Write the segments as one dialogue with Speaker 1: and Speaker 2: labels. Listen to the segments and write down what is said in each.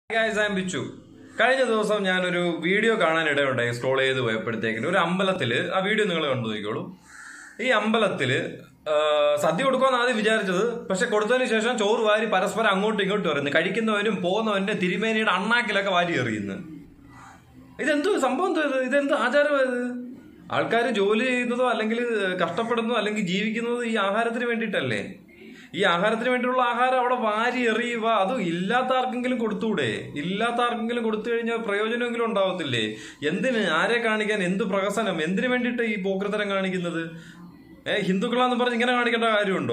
Speaker 1: guys ആം ബിച്ചു കഴിഞ്ഞ ദിവസം ഞാനൊരു വീഡിയോ കാണാൻ ഇടയുണ്ടായി സ്ക്രോൾ ചെയ്ത് പോയപ്പോഴത്തേക്കിന് ഒരു അമ്പലത്തിൽ ആ വീഡിയോ നിങ്ങൾ കണ്ടു നോക്കിക്കോളൂ ഈ അമ്പലത്തിൽ സദ്യ കൊടുക്കുമെന്ന് ആദ്യം വിചാരിച്ചത് പക്ഷെ കൊടുത്തതിന് ശേഷം ചോറ് വാരി പരസ്പരം അങ്ങോട്ടും ഇങ്ങോട്ടും എറിയുന്നു കഴിക്കുന്നവനും പോകുന്നവന്റെ തിരുമേനിയുടെ അണ്ണാക്കിലൊക്കെ വാരി എറിയുന്നു ഇതെന്തോ സംഭവം എന്തോ ഇത് ഇതെന്ത് ആചാരമായത് ആൾക്കാർ ജോലി ചെയ്യുന്നതോ അല്ലെങ്കിൽ കഷ്ടപ്പെടുന്നതോ അല്ലെങ്കിൽ ജീവിക്കുന്നതോ ഈ ആഹാരത്തിന് വേണ്ടിയിട്ടല്ലേ ഈ ആഹാരത്തിന് വേണ്ടിയുള്ള ആഹാരം അവിടെ വാരി എറിയുക അതും ഇല്ലാത്ത ആർക്കെങ്കിലും കൊടുത്തൂടെ ഇല്ലാത്ത ആർക്കെങ്കിലും കൊടുത്തു കഴിഞ്ഞാൽ പ്രയോജനമെങ്കിലും ഉണ്ടാവത്തില്ലേ എന്തിന് ആരെ കാണിക്കാൻ എന്ത് പ്രഹസനം എന്തിനു വേണ്ടിയിട്ട് ഈ പോക്രതരം കാണിക്കുന്നത് ഏ ഹിന്ദുക്കളാന്ന് പറഞ്ഞ് ഇങ്ങനെ കാണിക്കേണ്ട കാര്യമുണ്ടോ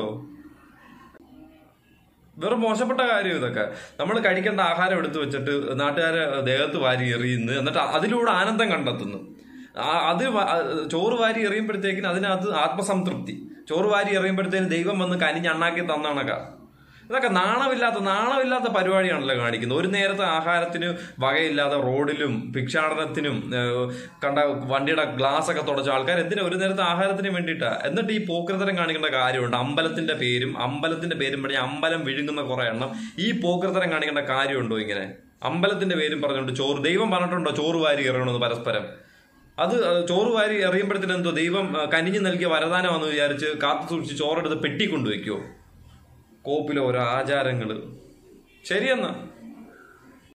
Speaker 1: വെറും മോശപ്പെട്ട കാര്യം ഇതൊക്കെ നമ്മൾ കഴിക്കേണ്ട ആഹാരം എടുത്തു വെച്ചിട്ട് നാട്ടുകാരെ ദേഹത്ത് വാരി എറിയുന്നു എന്നിട്ട് അതിലൂടെ ആനന്ദം കണ്ടെത്തുന്നു ആ- അത് വ- ചോറ് വാരി എറിയുമ്പോഴത്തേക്കിന് അതിനകത്ത് ആത്മസംതൃപ്തി ചോറ് വാരി എറിയുമ്പോഴത്തേന് ദൈവം വന്ന് കനിഞ്ഞ് അണ്ണാക്കി തന്നണക്ക ഇതൊക്കെ നാണമില്ലാത്ത നാണമില്ലാത്ത പരിപാടിയാണല്ലോ കാണിക്കുന്നത് ഒരു നേരത്തെ ആഹാരത്തിന് വകയില്ലാതെ റോഡിലും ഭിക്ഷാടനത്തിനും ഏഹ്, കണ്ട വണ്ടിയുടെ ഗ്ലാസ് ഒക്കെ തുടച്ച ആൾക്കാർ എന്തിനാ ഒരു നേരത്തെ ആഹാരത്തിന് വേണ്ടിയിട്ടാ എന്നിട്ട് ഈ പോക്രതരം കാണിക്കേണ്ട കാര്യമുണ്ട് അമ്പലത്തിന്റെ പേരും അമ്പലത്തിന്റെ പേരും പറഞ്ഞ് അമ്പലം വിഴുങ്ങുന്ന കുറെ എണ്ണം ഈ പോക്രതരം കാണിക്കേണ്ട കാര്യമുണ്ടോ ഇങ്ങനെ അമ്പലത്തിന്റെ പേരും പറഞ്ഞുകൊണ്ട് ചോറ് ദൈവം പറഞ്ഞിട്ടുണ്ടോ ചോറ് വാരി എറിയണമെന്ന് പരസ്പരം അത് അഹ് ചോറ് വാരി എറിയുമ്പോഴത്തേന് എന്തോ ദൈവം അഹ് കനിഞ്ഞു നൽകിയ വരദാനമാണെന്ന് വിചാരിച്ച് കാത്തു സൂക്ഷിച്ച് ചോറെടുത്ത് പെട്ടി കൊണ്ടുവയ്ക്കുവോ കോപ്പിലെ ഓരോ ആചാരങ്ങള് ശരിയെന്നാ